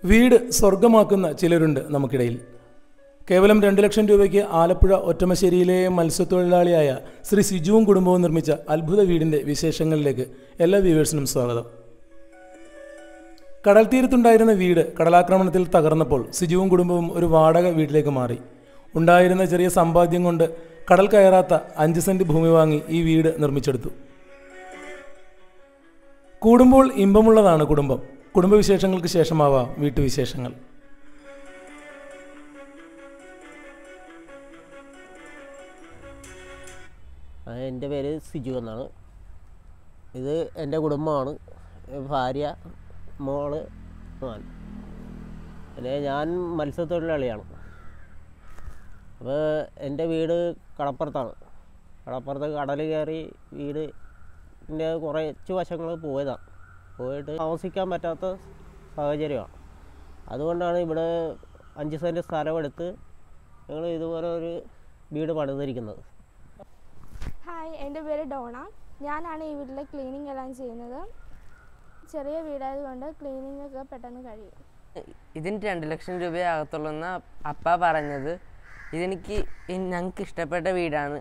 വീട് സ്വർഗമാക്കുന്ന ചിലരുണ്ട് നമുക്കിടയിൽ കേവലം രണ്ട് ലക്ഷം രൂപയ്ക്ക് ആലപ്പുഴ ഒറ്റമശ്ശേരിയിലെ മത്സ്യത്തൊഴിലാളിയായ ശ്രീ സിജുവും കുടുംബവും നിർമ്മിച്ച അത്ഭുത വീടിൻ്റെ വിശേഷങ്ങളിലേക്ക് എല്ലാ വ്യൂവേഴ്സിനും സ്വാഗതം കടൽ തീരത്തുണ്ടായിരുന്ന വീട് കടലാക്രമണത്തിൽ തകർന്നപ്പോൾ സിജുവും കുടുംബവും ഒരു വാടക വീട്ടിലേക്ക് മാറി ഉണ്ടായിരുന്ന ചെറിയ സമ്പാദ്യം കൊണ്ട് കടൽ കയറാത്ത അഞ്ച് സെന്റ് ഭൂമി വാങ്ങി ഈ വീട് നിർമ്മിച്ചെടുത്തു കൂടുമ്പോൾ ഇമ്പമുള്ളതാണ് കുടുംബം കുടുംബവിശേഷങ്ങൾക്ക് ശേഷമാവാം വീട്ടുവിശേഷങ്ങൾ ആ, എൻ്റെ പേര് സിജു എന്നാണ് ഇത് എൻ്റെ കുടുംബമാണ് ഭാര്യ മോള് ഞാൻ പിന്നെ ഞാൻ മത്സ്യത്തൊഴിലാളിയാണ് അപ്പോൾ എൻ്റെ വീട് കടപ്പുറത്താണ് കടപ്പുറത്ത് കടൽ കയറി വീടിൻ്റെ കുറച്ച് വശങ്ങൾ പോയതാണ് പോയിട്ട് താമസിക്കാൻ പറ്റാത്ത സാഹചര്യമാണ് അതുകൊണ്ടാണ് ഇവിടെ അഞ്ച് സെൻറ്റ് സ്ഥലമെടുത്ത് ഞങ്ങൾ ഇതുപോലെ ഒരു വീട് പണിതിരിക്കുന്നത് ഹായ് എൻ്റെ പേര് ഡോണ ഞാനാണ് ഈ വീട്ടിലെ ക്ലീനിങ് എല്ലാം ചെയ്യുന്നത് ചെറിയ വീടായതുകൊണ്ട് ക്ലീനിങ് ഒക്കെ പെട്ടെന്ന് കഴിയും ഇതിന് രണ്ട് ലക്ഷം രൂപയാകത്തുള്ളൂ എന്ന് അപ്പ പറഞ്ഞത് ഇതെനിക്ക് ഞങ്ങൾക്ക് ഇഷ്ടപ്പെട്ട വീടാണ്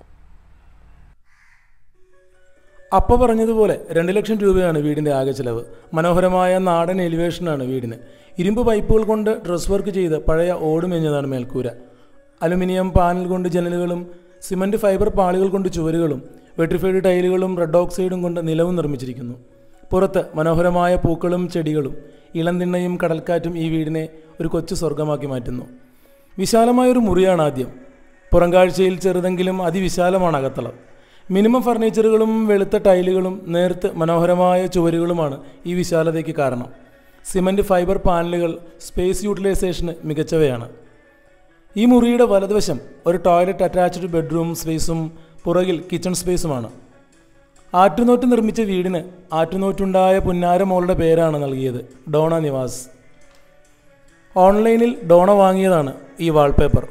അപ്പ പറഞ്ഞതുപോലെ രണ്ട് ലക്ഷം രൂപയാണ് വീടിൻ്റെ ആകെ ചിലവ് മനോഹരമായ നാടൻ എലിവേഷനാണ് വീടിന് ഇരുമ്പ് പൈപ്പുകൾ കൊണ്ട് ഡ്രസ് വർക്ക് ചെയ്ത് പഴയ ഓടുമെഞ്ഞതാണ് മേൽക്കൂര അലുമിനിയം പാനൽ കൊണ്ട് ജനലുകളും സിമൻറ്റ് ഫൈബർ പാളികൾ കൊണ്ട് ചുവരുകളും വെട്രിഫൈഡ് ടൈലുകളും റെഡ് ഓക്സൈഡും കൊണ്ട് നിലവും നിർമ്മിച്ചിരിക്കുന്നു പുറത്ത് മനോഹരമായ പൂക്കളും ചെടികളും ഇളം തിണ്ണയും കടൽക്കാറ്റും ഈ വീടിനെ ഒരു കൊച്ചു സ്വർഗമാക്കി മാറ്റുന്നു വിശാലമായൊരു മുറിയാണ് ആദ്യം പുറംകാഴ്ചയിൽ ചെറുതെങ്കിലും അതിവിശാലമാണ് അകത്തളം മിനിമം ഫർണിച്ചറുകളും വെളുത്ത ടൈലുകളും നേർത്ത് മനോഹരമായ ചുവരുകളുമാണ് ഈ വിശാലതയ്ക്ക് കാരണം സിമൻറ്റ് ഫൈബർ പാനലുകൾ സ്പേസ് യൂട്ടിലൈസേഷന് മികച്ചവയാണ് ഈ മുറിയുടെ വലതുവശം ഒരു ടോയ്ലറ്റ് അറ്റാച്ച്ഡ് ബെഡ്റൂം സ്പേസും പുറകിൽ കിച്ചൺ സ്പേസുമാണ് ആറ്റുനോറ്റ് നിർമ്മിച്ച വീടിന് ആറ്റുനോറ്റുണ്ടായ പുന്നാര മോളുടെ പേരാണ് നൽകിയത് ഡോണ നിവാസ് ഓൺലൈനിൽ ഡോണ വാങ്ങിയതാണ് ഈ വാൾപേപ്പർ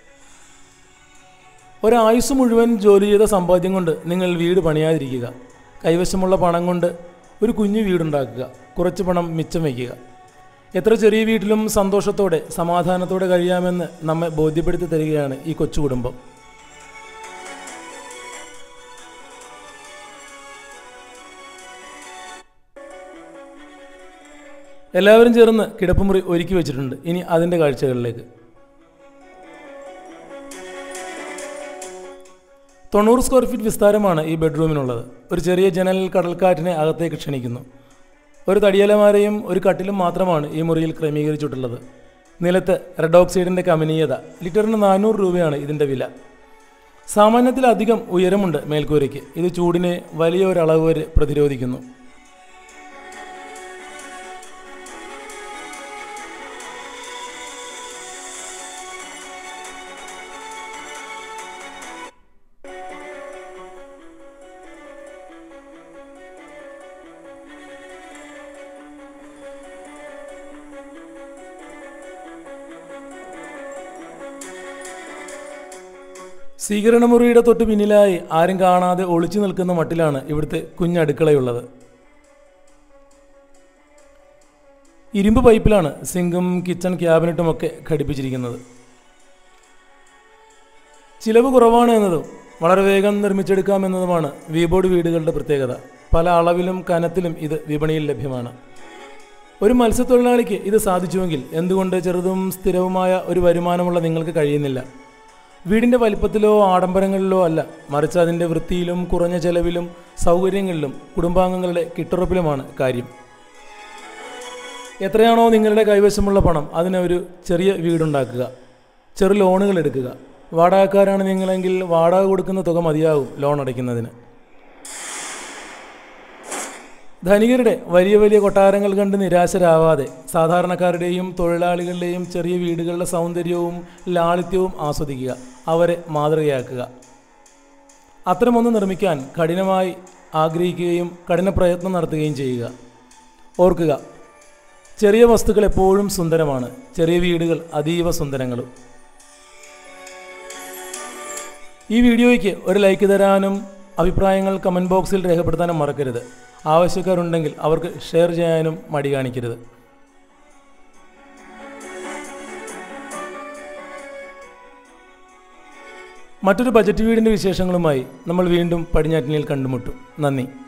ഒരായുസ് മുഴുവൻ ജോലി ചെയ്ത സമ്പാദ്യം കൊണ്ട് നിങ്ങൾ വീട് പണിയാതിരിക്കുക കൈവശമുള്ള പണം കൊണ്ട് ഒരു കുഞ്ഞു വീടുണ്ടാക്കുക കുറച്ച് പണം മിച്ചം വയ്ക്കുക എത്ര ചെറിയ വീട്ടിലും സന്തോഷത്തോടെ സമാധാനത്തോടെ കഴിയാമെന്ന് നമ്മെ ബോധ്യപ്പെടുത്തി തരികയാണ് ഈ കൊച്ചു കുടുംബം എല്ലാവരും ചേർന്ന് കിടപ്പുമുറി ഒരുക്കി വെച്ചിട്ടുണ്ട് ഇനി അതിൻ്റെ കാഴ്ചകളിലേക്ക് തൊണ്ണൂറ് സ്ക്വയർ ഫീറ്റ് വിസ്താരമാണ് ഈ ബെഡ്റൂമിനുള്ളത് ഒരു ചെറിയ ജനൽ കടൽക്കാറ്റിനെ അകത്തേക്ക് ക്ഷണിക്കുന്നു ഒരു തടിയലമാരയും ഒരു കട്ടിലും മാത്രമാണ് ഈ മുറിയിൽ ക്രമീകരിച്ചിട്ടുള്ളത് നിലത്ത് റെഡ് ഓക്സൈഡിൻ്റെ കമനീയത ലിറ്ററിന് നാനൂറ് രൂപയാണ് ഇതിൻ്റെ വില സാമാന്യത്തിലധികം ഉയരമുണ്ട് മേൽക്കൂരയ്ക്ക് ഇത് ചൂടിനെ വലിയ ഒരളവ് വരെ പ്രതിരോധിക്കുന്നു സ്വീകരണമുറിയുടെ തൊട്ട് പിന്നിലായി ആരും കാണാതെ ഒളിച്ചു നിൽക്കുന്ന മട്ടിലാണ് ഇവിടുത്തെ കുഞ്ഞടുക്കളയുള്ളത് ഇരുമ്പ് പൈപ്പിലാണ് സിങ്കും കിച്ചൺ ക്യാബിനറ്റും ഒക്കെ ഘടിപ്പിച്ചിരിക്കുന്നത് ചിലവ് കുറവാണ് എന്നതും വളരെ വേഗം നിർമ്മിച്ചെടുക്കാമെന്നതുമാണ് വീബോർഡ് വീടുകളുടെ പ്രത്യേകത പല അളവിലും കനത്തിലും ഇത് വിപണിയിൽ ലഭ്യമാണ് ഒരു മത്സ്യത്തൊഴിലാളിക്ക് ഇത് സാധിച്ചുവെങ്കിൽ എന്തുകൊണ്ട് ചെറുതും സ്ഥിരവുമായ ഒരു വരുമാനമുള്ള നിങ്ങൾക്ക് കഴിയുന്നില്ല വീടിൻ്റെ വലിപ്പത്തിലോ ആഡംബരങ്ങളിലോ അല്ല മറിച്ച് അതിൻ്റെ വൃത്തിയിലും കുറഞ്ഞ ചെലവിലും സൗകര്യങ്ങളിലും കുടുംബാംഗങ്ങളുടെ കിട്ടുറപ്പിലുമാണ് കാര്യം എത്രയാണോ നിങ്ങളുടെ കൈവശമുള്ള പണം അതിന് ഒരു ചെറിയ വീടുണ്ടാക്കുക ചെറു ലോണുകൾ എടുക്കുക വാടകക്കാരാണ് നിങ്ങളെങ്കിൽ വാടക കൊടുക്കുന്ന തുക മതിയാകും ലോൺ അടയ്ക്കുന്നതിന് ധനികരുടെ വലിയ വലിയ കൊട്ടാരങ്ങൾ കണ്ട് നിരാശരാവാതെ സാധാരണക്കാരുടെയും തൊഴിലാളികളുടെയും ചെറിയ വീടുകളുടെ സൗന്ദര്യവും ലാളിത്യവും ആസ്വദിക്കുക അവരെ മാതൃകയാക്കുക അത്തരമൊന്ന് നിർമ്മിക്കാൻ കഠിനമായി ആഗ്രഹിക്കുകയും കഠിന പ്രയത്നം നടത്തുകയും ചെയ്യുക ഓർക്കുക ചെറിയ വസ്തുക്കൾ എപ്പോഴും സുന്ദരമാണ് ചെറിയ വീടുകൾ അതീവ സുന്ദരങ്ങളും ഈ വീഡിയോയ്ക്ക് ഒരു ലൈക്ക് തരാനും അഭിപ്രായങ്ങൾ കമൻറ്റ് ബോക്സിൽ രേഖപ്പെടുത്താനും മറക്കരുത് ആവശ്യക്കാരുണ്ടെങ്കിൽ അവർക്ക് ഷെയർ ചെയ്യാനും മടി കാണിക്കരുത് മറ്റൊരു ബജറ്റ് വീടിൻ്റെ വിശേഷങ്ങളുമായി നമ്മൾ വീണ്ടും പടിഞ്ഞാറ്റിനിൽ കണ്ടുമുട്ടും നന്ദി